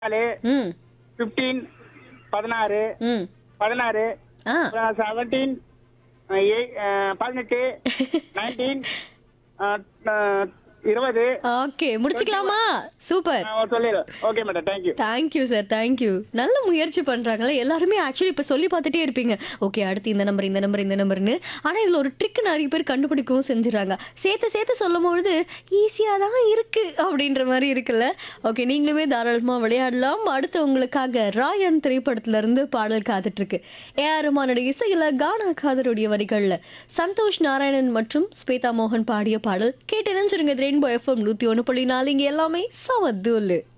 நாலு ம் ஃபிஃப்டீன் பதினாறு ம் பதினாறு ஆ செவன்டீன் பதினெட்டு நைன்டீன் இருபது ஓகே முடிச்சுக்கலாமா சூப்பர் சொல்லிடு okay madam thank you thank you sir thank you நல்ல முயற்சி பண்றாங்கல்ல எல்லாருமே ஆக்சுவலி இப்போ சொல்லி பார்த்துட்டே இருப்பீங்க ஓகே அடுத்து இந்த நம்பர் இந்த நம்பர் இந்த நம்பர்னு ஆனால் இதில் ஒரு ட்ரிக் நிறைய பேர் கண்டுபிடிக்கவும் செஞ்சுறாங்க சேர்த்து சேர்த்து சொல்லும் பொழுது ஈஸியாக தான் இருக்கு அப்படின்ற மாதிரி இருக்குல்ல ஓகே நீங்களுமே தாராளமாக விளையாடலாம் அடுத்து உங்களுக்காக ராயன் திரைப்படத்துல இருந்து பாடல் காத்துட்டு இருக்கு ஏஆர் ரஹ்மானுடைய இசையில் கானா காதருடைய வரிகளில் சந்தோஷ் நாராயணன் மற்றும் ஸ்வேதா மோகன் பாடிய பாடல் கேட்டு நினைச்சிருங்க ரெயின்போ எஃப்எம் நூற்றி ஒன்று புள்ளி நாலு இங்கே எல்லாமே சமத்தூள்